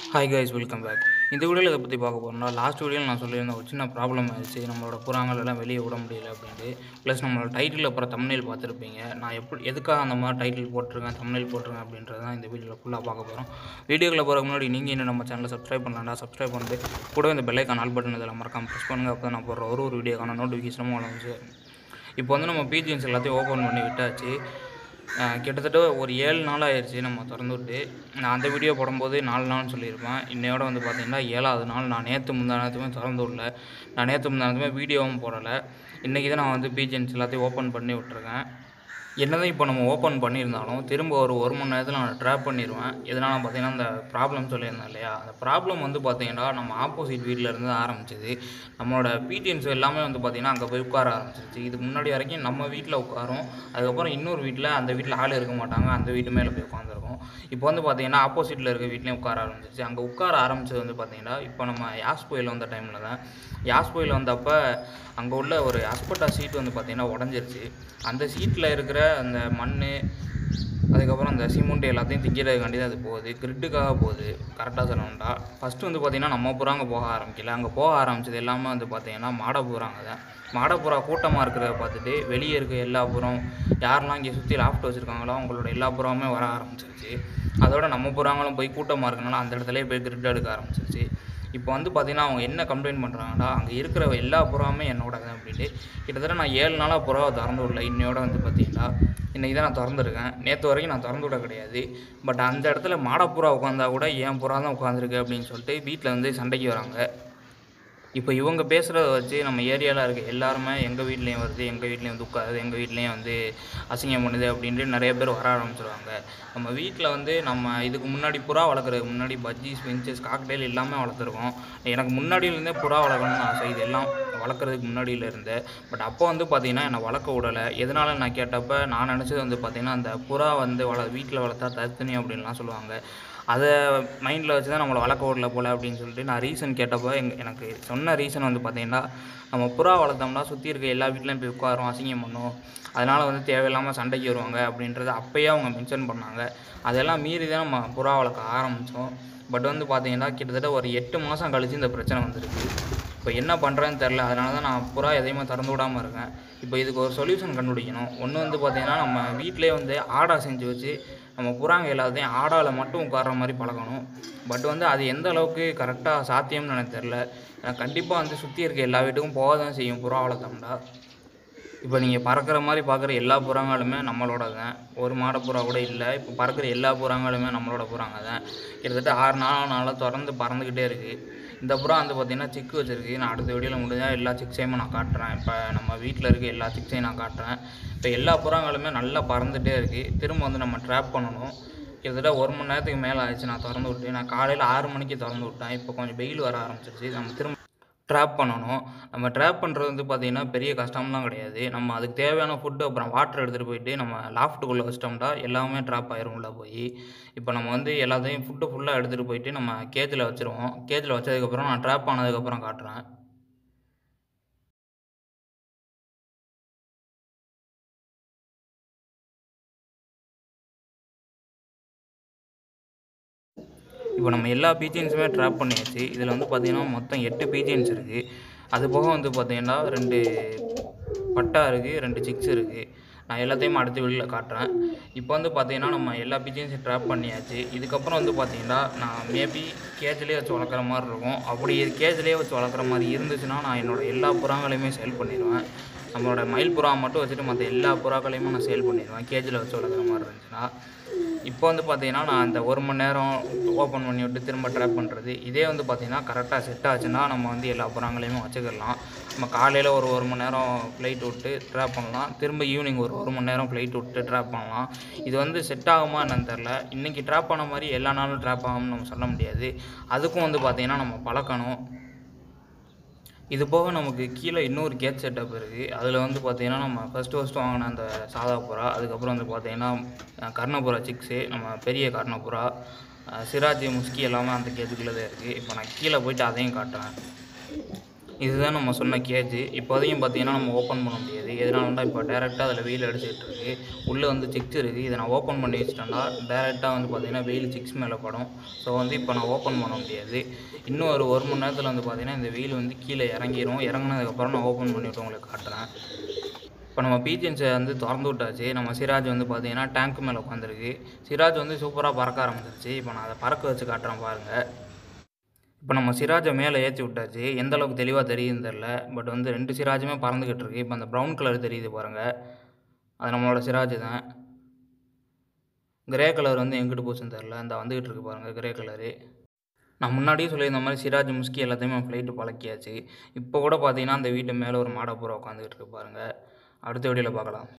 hi guys welcome back இந்த வீடியோவில் இதை பற்றி பார்க்க போகிறோம்னா லாஸ்ட் வீடியோவில் நான் சொல்லியிருந்தேன் ஒரு சின்ன ப்ராப்ளம் ஆயிடுச்சு நம்மளோட புறாங்கள் எல்லாம் வெளியே விட முடியல அப்படின்ட்டு ப்ளஸ் நம்மளோட டைட்டில் அப்புறம் தமிழில் பார்த்துருப்பீங்க நான் எப்படி எதுக்காக அந்த மாதிரி டைட்டில் போட்டிருக்கேன் தமிழில் போட்டிருக்கேன் அப்படின்றது தான் இந்த வீடியோவில் ஃபுல்லாக பார்க்க போகிறோம் வீடியோக்குள்ள போகிறதுக்கு முன்னாடி நீங்கள் இன்னும் நம்ம சேனலை சப்ஸ்கிரைப் பண்ணலாம்டா சப்ஸ்கிரைப் பண்ணிட்டு கூட இந்த பெல்லைக்கான ஆல் பட்டன் இதில் மறக்காம ப்ரெஸ் பண்ணுங்கள் அப்போ நான் போடுற ஒரு ஒரு வீடியோக்கான நோட்டிஃபிகேஷனும் வளர்ந்துச்சு இப்போ வந்து நம்ம பிஜிஎன்ஸ் எல்லாத்தையும் ஓப்பன் பண்ணி விட்டாச்சு அஹ் கிட்டத்தட்ட ஒரு ஏழு நாள் ஆயிடுச்சு நம்ம திறந்து விட்டு நான் அந்த வீடியோ போடும்போது நாலு நாள்னு சொல்லியிருப்பேன் இன்னையோட வந்து பார்த்தீங்கன்னா ஏழாவது நாள் நான் நேற்று முந்தா நேரத்துமே திறந்து விடல நான் நேற்று முந்தா நேரத்துமே வீடியோவும் போடலை இன்றைக்கி தான் நான் வந்து பிஜிஎன்ஸ் எல்லாத்தையும் ஓப்பன் பண்ணி விட்ருக்கேன் என்னதான் இப்போ நம்ம ஓப்பன் பண்ணியிருந்தாலும் திரும்ப ஒரு ஒரு மணி நேரத்தில் நான் ட்ராப் பண்ணிடுவேன் எதனால் பார்த்தீங்கன்னா அந்த ப்ராப்ளம் சொல்லியிருந்தேன் இல்லையா அந்த ப்ராப்ளம் வந்து பார்த்தீங்கன்னா நம்ம ஆப்போசிட் வீட்டில் இருந்து தான் ஆரம்பிச்சது நம்மளோட பிடிஎன்ஸ் எல்லாமே வந்து பார்த்தீங்கன்னா அங்கே போய் உட்கார ஆரம்பிச்சிருச்சு இதுக்கு முன்னாடி வரைக்கும் நம்ம வீட்டில் உட்காரும் அதுக்கப்புறம் இன்னொரு வீட்டில் அந்த வீட்டில் ஆள் இருக்க மாட்டாங்க அந்த வீட்டு மேலே போய் உட்காந்துருக்கும் இப்போ வந்து பார்த்தீங்கன்னா ஆப்போசிட்டில் இருக்க வீட்லேயும் உட்கார ஆரம்பிச்சிருச்சு அங்கே உட்கார ஆரம்பிச்சது வந்து பார்த்தீங்கன்னா இப்போ நம்ம யாஸ் புயல் வந்த டைமில் தான் யாஸ் புயல் வந்தப்போ அங்கே உள்ள ஒரு அஸ்பட்டா சீட் வந்து பார்த்தீங்கன்னா உடஞ்சிருச்சு அந்த சீட்டில் இருக்கிற அந்த மண் அதுக்கப்புறம் அந்த சிமெண்ட் எல்லாத்தையும் திங்கிறதுக்காண்டி தான் அது போகுது கிரிட்டுக்காக போகுது கரெக்டாக சொல்லணும்டா ஃபஸ்ட்டு வந்து பார்த்திங்கன்னா நம்ம புறாங்க போக ஆரம்பிக்கல அங்கே போக ஆரம்பிச்சது எல்லாமே வந்து பார்த்திங்கன்னா மாடை புறாங்க தான் மாடை புறா கூட்டமாக இருக்கிறத பார்த்துட்டு வெளியே இருக்க எல்லா புறம் யாரெல்லாம் இங்கே சுற்றி லாஃப்ட் வச்சுருக்காங்களோ அவங்களோட எல்லா புறாவுமே வர ஆரம்பிச்சிருச்சு அதோட நம்ம புறாங்களும் போய் கூட்டமாக இருக்கனால அந்த இடத்துலயே போய் கிரிட் எடுக்க ஆரம்பிச்சிருச்சு இப்போ வந்து பார்த்தீங்கன்னா அவங்க என்ன கம்ப்ளைண்ட் பண்ணுறாங்கன்னா அங்கே இருக்கிற எல்லா புறாவுமே என்னோட தான் அப்படின்ட்டு கிட்டத்தட்ட நான் ஏழு நாளாக புறாவை திறந்து விடல இன்னையோட வந்து பார்த்தீங்கன்னா இன்றைக்கி தான் நான் திறந்துருக்கேன் நேற்று வரைக்கும் நான் திறந்து விட கிடையாது பட் அந்த இடத்துல மாடப்புறா உட்காந்தா கூட என் புறா தான் உட்காந்துருக்கு அப்படின்னு சொல்லிட்டு வீட்டில் வந்து சண்டைக்கு வராங்க இப்போ இவங்க பேசுகிறத வச்சு நம்ம ஏரியாவில் இருக்க எல்லாருமே எங்கள் வீட்லேயும் வருது எங்கள் வீட்லேயும் வந்து உட்காருது எங்கள் வீட்லேயும் வந்து அசிங்கம் பண்ணுது அப்படின்ட்டு நிறைய பேர் வர ஆரம்பிச்சிருவாங்க நம்ம வீட்டில் வந்து நம்ம இதுக்கு முன்னாடி புறா வளர்க்குறதுக்கு முன்னாடி பஜ்ஜி ஸ்பின்ச்சஸ் காக்டெயில் எல்லாமே வளர்த்துருக்கோம் எனக்கு முன்னாடியிலேருந்தே புறா வளர்க்கணும்னு ஆசை இது எல்லாம் வளர்க்குறதுக்கு முன்னாடியில இருந்தே பட் அப்போ வந்து பார்த்திங்கன்னா என்னை வளர்க்க விடலை எதனால நான் கேட்டப்ப நான் நினச்சது வந்து பார்த்திங்கன்னா அந்த புறா வந்து வள வீட்டில் வளர்த்தா தத்துனி அப்படின்லாம் சொல்லுவாங்க அதை மைண்டில் வச்சு தான் நம்மளை வளர்க்க விடல போல் அப்படின்னு சொல்லிட்டு நான் ரீசன் கேட்டப்போ எங் எனக்கு சொன்ன ரீசன் வந்து பார்த்தீங்கன்னா நம்ம புறா வளர்த்தோம்னா சுற்றி இருக்க எல்லா வீட்லேயும் போய் உட்காரும் அசிங்கம் பண்ணும் அதனால் வந்து தேவையில்லாமல் சண்டைக்கு வருவாங்க அப்படின்றத அப்போயே அவங்க மென்ஷன் பண்ணாங்க அதெல்லாம் மீறி தான் நம்ம புறா வளர்க்க ஆரம்பித்தோம் பட் வந்து பார்த்தீங்கன்னா கிட்டத்தட்ட ஒரு எட்டு மாதம் கழிச்சு இந்த பிரச்சனை வந்துருக்கு இப்போ என்ன பண்ணுறேன்னு தெரில அதனால தான் நான் புறா எதையுமே திறந்து விடாமல் இருக்கேன் இப்போ இதுக்கு ஒரு சொல்யூஷன் கண்டுபிடிக்கணும் ஒன்று வந்து பார்த்திங்கன்னா நம்ம வீட்டிலே வந்து ஆடா செஞ்சு வச்சு நம்ம புறாங்க எல்லாத்தையும் ஆடாவில் மட்டும் உட்கார்ற மாதிரி பழகணும் பட் வந்து அது எந்த அளவுக்கு கரெக்டாக சாத்தியம்னு எனக்கு தெரில கண்டிப்பாக வந்து சுற்றி இருக்க எல்லா வீட்டுக்கும் போக தான் செய்யும் புறா வளர்த்தோம்னா இப்போ நீங்கள் பறக்கிற மாதிரி பார்க்குற எல்லா புறாங்களுமே நம்மளோட தான் ஒரு மாடை புறா கூட இல்லை இப்போ பறக்கிற எல்லா புறாங்களுமே நம்மளோட புறாங்க தான் கிட்டத்தட்ட ஆறு நாள் நாளாக திறந்து பறந்துக்கிட்டே இருக்குது இந்த புறா வந்து பார்த்திங்கன்னா சிக்கு வச்சுருக்கு நான் அடுத்த வீடியோவில் முடிஞ்சால் எல்லா சிக்ஸையுமே நான் காட்டுறேன் இப்போ நம்ம வீட்டில் இருக்க எல்லா சிக்ஸையும் நான் காட்டுறேன் இப்போ எல்லா புறாங்களுமே நல்லா பறந்துகிட்டே இருக்குது திரும்ப வந்து நம்ம ட்ராப் பண்ணணும் கிட்டத்தட்ட ஒரு மணி நேரத்துக்கு மேலே ஆயிடுச்சு நான் திறந்து விட்டு நான் காலையில் ஆறு மணிக்கு திறந்து விட்டேன் இப்போ கொஞ்சம் வெயில் வர ஆரம்பிச்சிருச்சு நம்ம திரும்ப ட்ராப் பண்ணணும் நம்ம ட்ராப் பண்ணுறது வந்து பார்த்திங்கன்னா பெரிய கஷ்டம்லாம் கிடையாது நம்ம அதுக்கு தேவையான ஃபுட்டு அப்புறம் வாட்டர் எடுத்துகிட்டு போயிட்டு நம்ம லாஃப்ட்டுக்குள்ளே வச்சிட்டோம்னா எல்லாமே ட்ராப் ஆயிரும் உள்ள போய் இப்போ நம்ம வந்து எல்லாத்தையும் ஃபுட்டு ஃபுல்லாக எடுத்துகிட்டு போயிட்டு நம்ம கேஜில் வச்சுருவோம் கேஜில் வச்சதுக்கப்புறம் நான் ட்ராப் ஆனதுக்கப்புறம் காட்டுறேன் இப்போ நம்ம எல்லா பீச்சியன்ஸுமே ட்ராப் பண்ணியாச்சு இதில் வந்து பார்த்திங்கன்னா மொத்தம் எட்டு பீச்சியன்ஸ் இருக்குது அது போக வந்து பார்த்திங்கன்னா ரெண்டு பட்டா இருக்குது ரெண்டு சிக்ஸ் இருக்குது நான் எல்லாத்தையும் அடுத்த வெளியில் காட்டுறேன் இப்போ வந்து பார்த்திங்கன்னா நம்ம எல்லா பீச்சியன்ஸையும் ட்ராப் பண்ணியாச்சு இதுக்கப்புறம் வந்து பார்த்திங்கன்னா நான் மேபி கேஜ்லேயே வச்சு வளர்க்குற மாதிரி இருக்கும் அப்படி கேஜ்லேயே வச்சு வளர்க்குற மாதிரி இருந்துச்சுன்னா நான் என்னோடய எல்லா புறாங்களையுமே சேல் பண்ணிடுவேன் நம்மளோட மயில் புறா மட்டும் வச்சுட்டு மற்ற எல்லா புறாக்களையுமே நான் சேல் பண்ணிடுவேன் கேஜில் வச்சு வளர்க்குற மாதிரி இருந்துச்சுன்னா இப்போ வந்து பார்த்தீங்கன்னா நான் அந்த ஒரு மணி நேரம் ஓப்பன் பண்ணி விட்டு திரும்ப ட்ராப் பண்ணுறது இதே வந்து பார்த்தீங்கன்னா கரெக்டாக செட் ஆச்சுன்னா நம்ம வந்து எல்லா புறாங்களையுமே வச்சுக்கிடலாம் நம்ம காலையில் ஒரு ஒரு மணி நேரம் ஃப்ளைட் விட்டு ட்ராப் பண்ணலாம் திரும்ப ஈவினிங் ஒரு ஒரு மணி நேரம் ஃப்ளைட் விட்டு ட்ராப் பண்ணலாம் இது வந்து செட் ஆகுமா என்னன்னு தெரில இன்றைக்கி ட்ராப் பண்ண மாதிரி எல்லா நாளும் ட்ராப் ஆகும்னு நம்ம சொல்ல முடியாது அதுக்கும் வந்து பார்த்திங்கன்னா நம்ம பழக்கணும் இது போக நமக்கு கீழே இன்னொரு கேட் செட்டப் இருக்குது அதில் வந்து பார்த்தீங்கன்னா நம்ம ஃபஸ்ட்டு ஃபஸ்ட்டு வாங்கின அந்த சாதா புறா அதுக்கப்புறம் வந்து பார்த்தீங்கன்னா அஹ், கர்ணப்புறா சிக்ஸு நம்ம பெரிய கர்ணப்புறா அஹ், சிராஜ் முஸ்கி எல்லாமே அந்த கேட்டுக்குள்ளே தான் இருக்குது இப்போ நான் கீழே போயிட்டு அதையும் காட்டுறேன் இதுதான் நம்ம சொன்ன கேஜ் இப்போதைக்கும் பார்த்தீங்கன்னா நம்ம ஓப்பன் பண்ண முடியாது எதனாலனா இப்போ டேரெக்டாக அதில் வெயில் அடிச்சிட்டு இருக்கு உள்ளே வந்து சிக்ஸ் இருக்குது இதை நான் ஓப்பன் பண்ணி வச்சிட்டேன்னா டேரெக்டாக வந்து பார்த்தீங்கன்னா வெயில் சிக்ஸ் மேலே படும் ஸோ வந்து இப்போ நான் ஓப்பன் பண்ண முடியாது இன்னும் ஒரு ஒரு மணி நேரத்தில் வந்து பார்த்தீங்கன்னா இந்த வெயில் வந்து கீழே இறங்கிரும் இறங்குனதுக்கப்புறம் நான் ஓப்பன் பண்ணிவிட்டு உங்களுக்கு காட்டுறேன் இப்போ நம்ம பீஜன்ஸை வந்து திறந்து விட்டாச்சு நம்ம சிராஜ் வந்து பார்த்தீங்கன்னா டேங்க் மேலே உட்காந்துருக்கு சிராஜ் வந்து சூப்பராக பறக்க ஆரம்பிச்சிருச்சு இப்போ நான் அதை பறக்க வச்சு காட்டுறேன் பாருங்கள் இப்போ நம்ம சிராஜை மேலே ஏற்றி விட்டாச்சு எந்த அளவுக்கு தெளிவாக தெரியுதுன்னு தெரில பட் வந்து ரெண்டு சிராஜுமே பறந்துக்கிட்டு இருக்கு இப்போ அந்த ப்ரௌன் கலர் தெரியுது பாருங்கள் அது நம்மளோட சிராஜ் தான் கிரே கலர் வந்து எங்கிட்டு போச்சுன்னு தெரில இந்த வந்துக்கிட்டு இருக்கு பாருங்கள் கிரே கலரு நான் முன்னாடியே சொல்லியிருந்த மாதிரி சிராஜ் முஸ்கி எல்லாத்தையுமே ஃப்ளைட்டு பழக்கியாச்சு இப்போ கூட பார்த்தீங்கன்னா அந்த வீட்டு மேலே ஒரு மாடை பூரா உட்காந்துக்கிட்டு இருக்கு பாருங்கள் அடுத்த வீடியோவில் பார்க்கலாம்